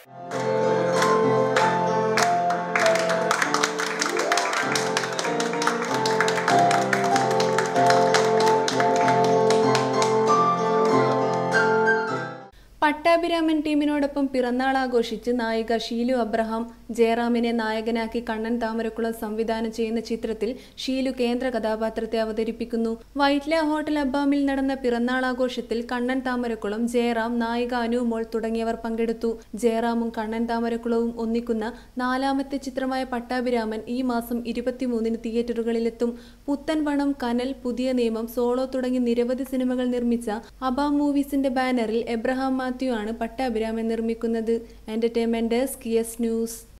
പട്ടാഭിരാമൻ ടീമിനോടൊപ്പം പിറന്നാൾ ആഘോഷിച്ച് നായിക ഷീലു അബ്രഹാം ജയറാമിനെ നായകനാക്കി കണ്ണൻ താമരക്കുളം സംവിധാനം ചെയ്യുന്ന ചിത്രത്തിൽ ഷീലു കേന്ദ്ര കഥാപാത്രത്തെ അവതരിപ്പിക്കുന്നു വൈറ്റ്ല ഹോട്ടൽ അബ്ബാമിൽ നടന്ന പിറന്നാൾ ആഘോഷത്തിൽ കണ്ണൻ താമരക്കുളം ജയറാം നായിക അനുമോൾ തുടങ്ങിയവർ പങ്കെടുത്തു ജയറാമും കണ്ണൻ താമരക്കുളവും ഒന്നിക്കുന്ന നാലാമത്തെ ചിത്രമായ പട്ടാഭിരാമൻ ഈ മാസം ഇരുപത്തിമൂന്നിന് തിയേറ്ററുകളിലെത്തും പുത്തൻ വണം കനൽ പുതിയ നിയമം സോളോ തുടങ്ങി നിരവധി സിനിമകൾ നിർമ്മിച്ച അബാം മൂവീസിന്റെ ബാനറിൽ എബ്രഹാം മാത്യു ആണ് പട്ടാഭിരാമൻ നിർമ്മിക്കുന്നത് എന്റർടൈൻമെന്റ് ഡെസ്ക് യെസ് ന്യൂസ്